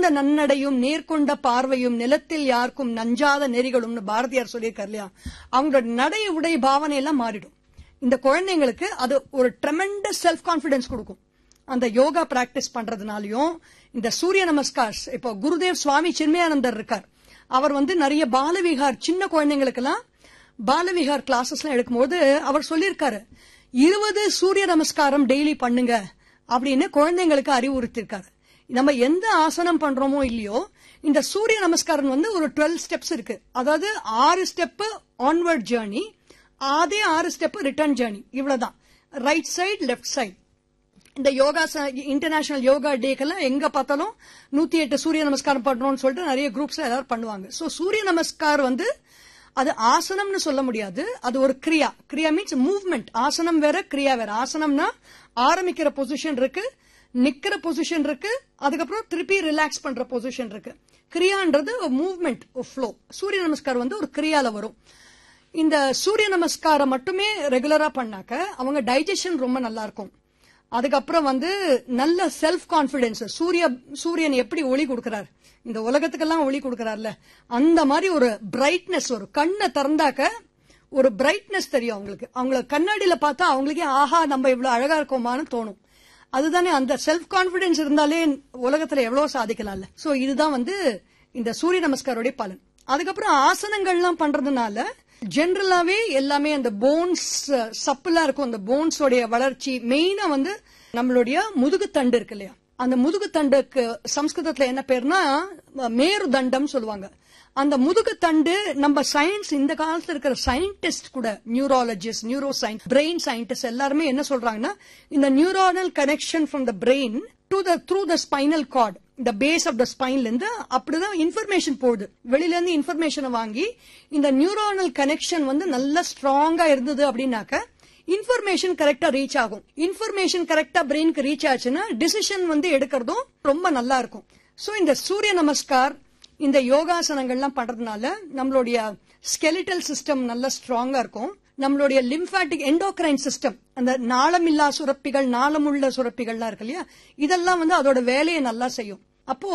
நிமிர்ந்த நன்னடையும் நேர்கொண்ட பார்வையும் நிலத்தில் யாருக்கும் நஞ்சாத நெறிகளும்னு பாரதியார் சொல்லியிருக்காரு இல்லையா அவங்களோட நடை உடை பாவனை எல்லாம் மாறிடும் இந்த குழந்தைங்களுக்கு அது ஒரு ட்ரெமெண்டஸ் செல்ஃப் கான்பிடன்ஸ் கொடுக்கும் அந்த யோகா பிராக்டிஸ் பண்றதுனாலயும் இந்த சூரிய நமஸ்கார் இப்போ குருதேவ் சுவாமி சின்மயானந்தர் இருக்கார் அவர் வந்து நிறைய பாலவிகார் சின்ன குழந்தைங்களுக்கெல்லாம் பாலவிகார் கிளாஸஸ்லாம் எடுக்கும்போது அவர் சொல்லியிருக்காரு இருபது சூரிய நமஸ்காரம் டெய்லி பண்ணுங்க அப்படின்னு குழந்தைங்களுக்கு அறிவுறுத்திருக்காரு நம்ம எந்த ஆசனம் பண்றோமோ இல்லையோ இந்த சூரிய நமஸ்காரம் வந்து ஒரு டுவெல் ஸ்டெப்ஸ் இருக்கு அதாவது ஆறு ஸ்டெப் ஆன்வர்ட் ஜேர்னி அதே ஆறு ஸ்டெப் ரிட்டர்ன் ஜேர்னி இவ்வளவுதான் ரைட் சைடு லெஃப்ட் சைடு இந்த யோகா இன்டர்நேஷனல் யோகா டேக்கெல்லாம் எங்க பார்த்தாலும் நூத்தி எட்டு சூரிய நமஸ்காரம் பண்றோம்னு சொல்லிட்டு நிறைய குரூப்ஸ்ல எல்லாரும் பண்ணுவாங்க சோ சூரிய நமஸ்கார் வந்து அது ஆசனம்னு சொல்ல முடியாது அது ஒரு கிரியா கிரியா மீன்ஸ் மூவ்மெண்ட் ஆசனம் வேற கிரியா வேற ஆசனம்னா ஆரம்பிக்கிற பொசிஷன் இருக்கு நிக்கிற பொசிஷன் இருக்கு அதுக்கப்புறம் திருப்பி ரிலாக்ஸ் பண்ற பொசிஷன் இருக்கு கிரியான்றது மூவ்மெண்ட் ஃப்ளோ சூரிய நமஸ்கார் வந்து ஒரு கிரியால வரும் இந்த சூரிய நமஸ்காரம் மட்டுமே ரெகுலரா பண்ணாக்க அவங்க டைஜஷன் ரொம்ப நல்லா இருக்கும் அதுக்கப்புறம் வந்து நல்ல செல்ஃப் கான்பிடன்ஸ் சூரிய சூரியன் எப்படி ஒளி கொடுக்கிறார் இந்த உலகத்துக்கெல்லாம் ஒளி கொடுக்கிறார்ல அந்த மாதிரி ஒரு பிரைட்னஸ் ஒரு கண்ணை திறந்தாக்க ஒரு பிரைட்னஸ் தெரியும் அவங்களுக்கு அவங்கள கண்ணாடியில பார்த்தா அவங்களுக்கே ஆஹா நம்ம இவ்வளவு அழகா இருக்கோமான்னு தோணும் அதுதானே அந்த செல்ஃப் கான்பிடன்ஸ் இருந்தாலே உலகத்துல எவ்வளவு சாதிக்கலாம்ல சோ இதுதான் வந்து இந்த சூரிய நமஸ்காரோடைய பலன் அதுக்கப்புறம் ஆசனங்கள்லாம் பண்றதுனால ஜென்ரலாவே எல்லாமே அந்த போன்ஸ் சப்புலா இருக்கும் அந்த போன்ஸோடைய வளர்ச்சி மெயினா வந்து நம்மளுடைய முதுகு தண்டு இருக்கு இல்லையா அந்த முதுகு தண்டுக்கு சம்ஸ்கிருதத்துல என்ன பேர்னா மேரு தண்டம் சொல்லுவாங்க அந்த முதுகு தண்டு நம்ம சயின்ஸ் இந்த காலத்துல இருக்கிற சயின்டிஸ்ட் கூட neurologist neuro science brain scientist எல்லாருமே என்ன சொல்றாங்கன்னா இந்த neuronal connection from the brain to the through the spinal cord இந்த பேஸ் ஆஃப் த ஸ்பைன்ல இருந்து அப்படிதான் இன்ஃபர்மேஷன் போகுது வெளியில இருந்து இன்ஃபர்மேஷனை வாங்கி இந்த நியூரானல் கனெக்ஷன் வந்து நல்லா ஸ்ட்ராங்கா இருந்தது அப்படின்னாக்க இன்ஃபர்மேஷன் கரெக்டா ரீச் ஆகும் இன்ஃபர்மேஷன் கரெக்டா பிரெயினுக்கு ரீச் ஆச்சுன்னா டிசிஷன் வந்து எடுக்கிறதும் ரொம்ப நல்லா இருக்கும் சோ இந்த சூரிய நமஸ்கார் இந்த யோகாசனங்கள்லாம் பண்றதுனால நம்மளுடைய ஸ்கெலிட்டல் சிஸ்டம் நல்லா ஸ்ட்ராங்கா இருக்கும் நம்மளுடைய லிம்பாட்டிக் எண்டோக்ரைன் சிஸ்டம் அந்த நாளமில்லா சுரப்பிகள் நாளமுள்ள சுரப்பிகள்லாம் இருக்கு இல்லையா இதெல்லாம் வந்து அதோட வேலையை நல்லா செய்யும் அப்போ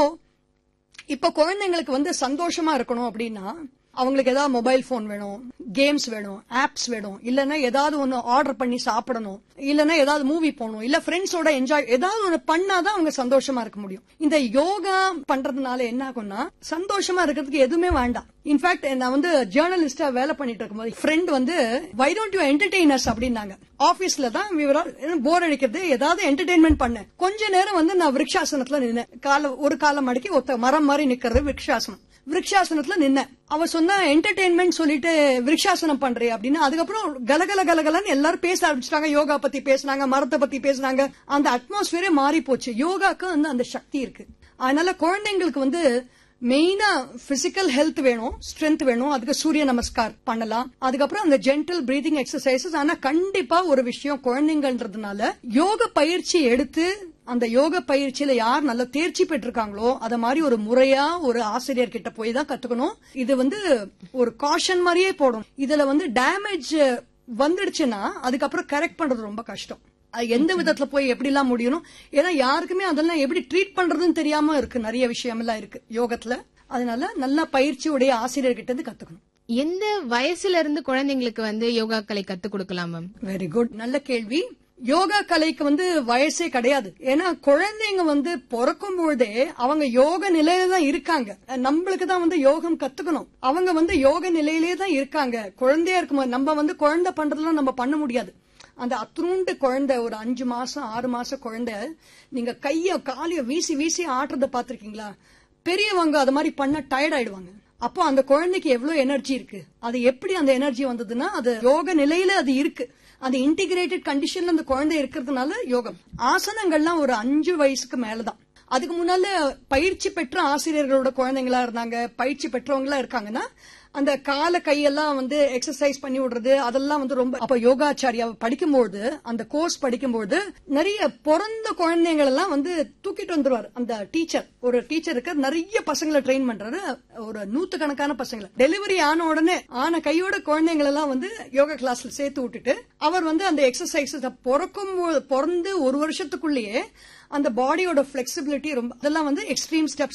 இப்ப குழந்தைங்களுக்கு வந்து சந்தோஷமா இருக்கணும் அப்படின்னா அவங்களுக்கு ஏதாவது மொபைல் போன் வேணும் கேம்ஸ் வேணும் ஆப்ஸ் வேணும் இல்லைன்னா ஏதாவது ஒன்னு ஆர்டர் பண்ணி சாப்பிடணும் இல்லைன்னா ஏதாவது மூவி போகணும் இல்ல ஃப்ரெண்ட்ஸோட என்ஜாய் ஏதாவது ஒன்னு பண்ணாதான் அவங்க சந்தோஷமா இருக்க முடியும் இந்த யோகா பண்றதுனால என்ன ஆகும்னா சந்தோஷமா இருக்கிறதுக்கு எதுவுமே வேண்டாம் இன்ஃபேக்ட் நான் வந்து ஜேர்னலிஸ்டா வேலை பண்ணிட்டு இருக்கும்போது ஃப்ரெண்ட் வந்து வை டோன்ட் யூ என்டர்டெய்னர்ஸ் அப்படின்னாங்க ஆபீஸ்ல தான் போர் அடிக்கிறது ஏதாவது என்டர்டெயின்மெண்ட் பண்ணேன் கொஞ்ச நேரம் வந்து நான் விருட்சாசனத்துல நின்னேன் கால ஒரு காலம் மடக்கி ஒத்த மரம் மாதிரி நிக்கிறது விருட்சாசனம் விருட்சாசனத்துல நின்ன அவ சொன்ன என்டர்டெயின்மெண்ட் சொல்லிட்டு விருட்சாசனம் பண்றே அப்படின்னு அதுக்கப்புறம் கலகல கலகலன்னு எல்லாரும் பேச ஆரம்பிச்சிட்டாங்க யோகா பத்தி பேசினாங்க மரத்தை பத்தி பேசினாங்க அந்த அட்மாஸ்பியரே மாறி போச்சு யோகாக்கு வந்து அந்த சக்தி இருக்கு அதனால குழந்தைங்களுக்கு வந்து மெயினா பிசிக்கல் ஹெல்த் வேணும் ஸ்ட்ரென்த் வேணும் அதுக்கு சூரிய நமஸ்கார் பண்ணலாம் அதுக்கப்புறம் அந்த ஜென்டல் பிரீதிங் எக்ஸசைசஸ் ஆனா கண்டிப்பா ஒரு விஷயம் குழந்தைங்கன்றதுனால யோக பயிற்சி எடுத்து அந்த யோக பயிற்சியில யார் நல்ல தேர்ச்சி பெற்றிருக்காங்களோ அத மாதிரி ஒரு முறையா ஒரு ஆசிரியர் கிட்ட போய் தான் கத்துக்கணும் இது வந்து ஒரு காஷன் மாதிரியே போடும் இதுல வந்து டேமேஜ் வந்துடுச்சுன்னா அதுக்கப்புறம் கரெக்ட் பண்றது ரொம்ப கஷ்டம் எந்த விதத்துல போய் எப்படி எல்லாம் முடியணும் ஏன்னா யாருக்குமே அதெல்லாம் எப்படி ட்ரீட் பண்றதுன்னு தெரியாம இருக்கு நிறைய விஷயமெல்லாம் இருக்கு யோகத்துல அதனால நல்ல பயிற்சியுடைய ஆசிரியர் கிட்ட இருந்து கத்துக்கணும் எந்த வயசுல இருந்து குழந்தைங்களுக்கு வந்து யோகா கலை கத்து கொடுக்கலாம் மேம் வெரி குட் நல்ல கேள்வி யோகா கலைக்கு வந்து வயசே கிடையாது ஏன்னா குழந்தைங்க வந்து பிறக்கும் பொழுதே அவங்க யோக நிலையில தான் இருக்காங்க நம்மளுக்கு தான் வந்து யோகம் கத்துக்கணும் அவங்க வந்து யோக நிலையிலே தான் இருக்காங்க குழந்தையா இருக்கும்போது நம்ம வந்து குழந்தை பண்றதுலாம் நம்ம பண்ண முடியாது அந்த அத்ரூண்டு குழந்தை ஒரு அஞ்சு மாசம் ஆறு மாசம் குழந்தை நீங்க கைய காலிய வீசி வீசி ஆட்டுறத பாத்திருக்கீங்களா பெரியவங்க அது மாதிரி பண்ண டயர்ட் ஆயிடுவாங்க அப்போ அந்த குழந்தைக்கு எவ்வளவு எனர்ஜி இருக்கு அது எப்படி அந்த எனர்ஜி வந்ததுன்னா அது யோக நிலையில அது இருக்கு அந்த இன்டிகிரேட்டட் கண்டிஷன்ல அந்த குழந்தை இருக்கிறதுனால யோகம் ஆசனங்கள்லாம் ஒரு அஞ்சு வயசுக்கு மேலதான் அதுக்கு முன்னால பயிற்சி பெற்ற ஆசிரியர்களோட குழந்தைங்களா இருந்தாங்க பயிற்சி பெற்றவங்களா இருக்காங்கன்னா அந்த கால கையெல்லாம் வந்து எக்ஸசைஸ் பண்ணி விடுறது அதெல்லாம் வந்து ரொம்ப அப்ப யோகாச்சாரியா படிக்கும்போது அந்த கோர்ஸ் படிக்கும்போது நிறைய பிறந்த குழந்தைங்கள் எல்லாம் வந்து தூக்கிட்டு வந்துருவாரு அந்த டீச்சர் ஒரு டீச்சருக்கு நிறைய பசங்களை ட்ரெயின் பண்றாரு ஒரு நூத்து கணக்கான பசங்களை டெலிவரி ஆன உடனே ஆன கையோட குழந்தைங்களை எல்லாம் வந்து யோகா கிளாஸ்ல சேர்த்து விட்டுட்டு அவர் வந்து அந்த எக்ஸசைஸ் பிறக்கும் பிறந்து ஒரு வருஷத்துக்குள்ளேயே அந்த பாடியோட பிளெக்சிபிலிட்டி ரொம்ப அதெல்லாம் வந்து எக்ஸ்ட்ரீம் ஸ்டெப்ஸ்